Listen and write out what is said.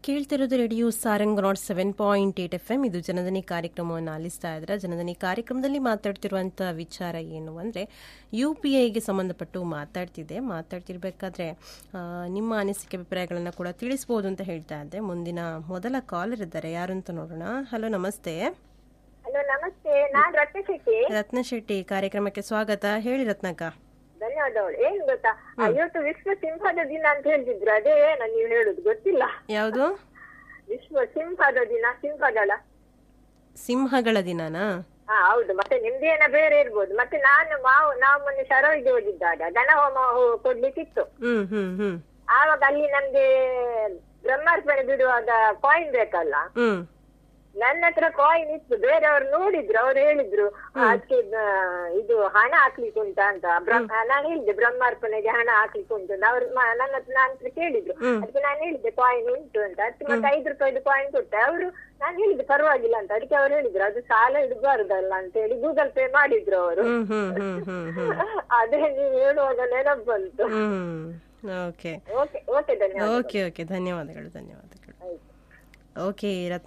ಕೇಳ್ತಿರೋದು radio Sarang nought seven point eight F M ಇದು ಜನದನಿ ಕಾರ್ಯಕ್ರಮವನ್ನು ಆಲಿಸ್ತಾ ಇದ್ರೆ ಜನದನಿ ಕಾರ್ಯಕ್ರಮದಲ್ಲಿ ಮಾತಾಡ್ತಿರುವಂಥ ವಿಚಾರ ಏನು ಅಂದರೆ ಯು ಪಿ ಐಗೆ ಸಂಬಂಧಪಟ್ಟು ಮಾತಾಡ್ತಿದ್ದೆ ಮಾತಾಡ್ತಿರ್ಬೇಕಾದ್ರೆ ಆ, ನಿಮ್ಮ ಅನಿಸಿಕೆ ಅಭಿಪ್ರಾಯಗಳನ್ನು ಕೂಡ ತಿಳಿಸ್ಬೋದು ಅಂತ ಹೇಳ್ತಾ ಇದ್ದೆ ಮುಂದಿನ ಮೊದಲ ಕಾಲರ್ ಇದ್ದಾರೆ ಯಾರು ಅಂತ ನೋಡೋಣ ಹಲೋ ನಮಸ್ತೆ ಹಲೋ ನಮಸ್ತೆ ನಾನ್ ರತ್ನ ಶೆಟ್ಟಿ ರತ್ನ ಶೆಟ್ಟಿ ಕಾರ್ಯಕ್ರಮಕ್ಕೆ ಸ್ವಾಗತ ಹೇಳಿ ರತ್ನಕ್ಕ ಧನ್ಯವಾದಗಳು ಏನ್ ಗೊತ್ತಾ ಆ, ಇವತ್ತು ವಿಶ್ವ ಸಿಂಹದ ದಿನ ಅಂತ ಹೇಳ್ತಿದ್ರು ಅದೇ ಏನ ನೀವು ಹೇಳುದು ಗೊತ್ತಿಲ್ಲ ಯಾವುದು ವಿಶ್ವ ಸಿಂಹದ ದಿನ ಸಿಂಹದಳ ಸಿಂಹಗಳ ದಿನನಾ ಹಾ ಹೌದು ಮತ್ತೆ ನಿಮ್ದೇನ ಬೇರೆ ಇರ್ಬೋದು ಮತ್ತೆ ನಾನು ಮಾವು ನಾವು ಮೊನ್ನೆ ಶರವಿಗೆ ಹೋಗಿದ್ದಾಗ ದನ ಹೋಮ ಹೋ- ಕೊಡ್ಲಿಕ್ಕಿತ್ತು ಹ್ಮ್ ಹ್ಮ್ ಹ್ಮ್ ಆವಾಗ ಅಲ್ಲಿ ನಮ್ಗೆ ಬ್ರಹ್ಮಾರ್ಪಣೆ ಬಿಡುವಾಗ ಕಾಯಿನ್ ಬೇಕಲ್ಲ ಹ್ಮ್ ನನ್ನ ಹತ್ರ ಕಾಯಿನ್ ಇತ್ತು ಬೇರೆಯವ್ರು ನೋಡಿದ್ರು ಅವ್ರು ಹೇಳಿದ್ರು ಅದಕ್ಕೆ ಇದು ಹಣ ಹಾಕ್ಲಿಕ್ಕೆ ಉಂಟಾ ಅಂತ ಬ್ರಹ್ಮ ನಾನು ಹೇಳಿದ್ದೆ ಬ್ರಹ್ಮಾರ್ಪಣೆಗೆ ಹಣ ಹಾಕ್ಲಿಕ್ಕೆ ಉಂಟು ಅಂತ. ಅವ್ರು ಮ- ನನ್ನ ಹತ್ರ ನನ್ನ ಹತ್ರ ಕೇಳಿದ್ರು ಅದಕ್ಕೆ ನಾನು ಹೇಳಿದ್ದೆ ಕಾಯಿನ್ ಉಂಟು ಅಂತ ಅದಕ್ಕೆ ಮತ್ತೆ ಐದು ರೂಪಾಯಿದು ಕಾಯಿನ್ ಕೊಟ್ಟೆ ಅವರು ನಾನು ಹೇಳಿದ್ದೆ ಪರವಾಗಿಲ್ಲ ಅಂತ ಅದಕ್ಕೆ ಅವ್ರು ಹೇಳಿದ್ರು ಅದು ಸಾಲ ಇಡಬಾರ್ದಲ್ಲ ಅಂತ ಹೇಳಿ ಗೂಗಲ್ ಪೇ ಮಾಡಿದ್ರು ಅವರು ಹ್ಮ್ ಹ್ಮ್ ಹ್ಮ್ ಹ್ಮ್ ಹ್ಮ್ ಅದೇ ನೀವು ಹೇಳುವಾಗ ನೆನಪು ಬಂತು ಹ್ಮ್ ಓಕೆ ಓಕೆ ಓಕೆ ಧನ್ಯವಾದ ಓಕೆ ಓಕೆ ಧನ್ಯವಾದಗಳು ಧನ್ಯವಾದಗಳು ಆಯ್ತು ಓಕೆ ರತ್ನ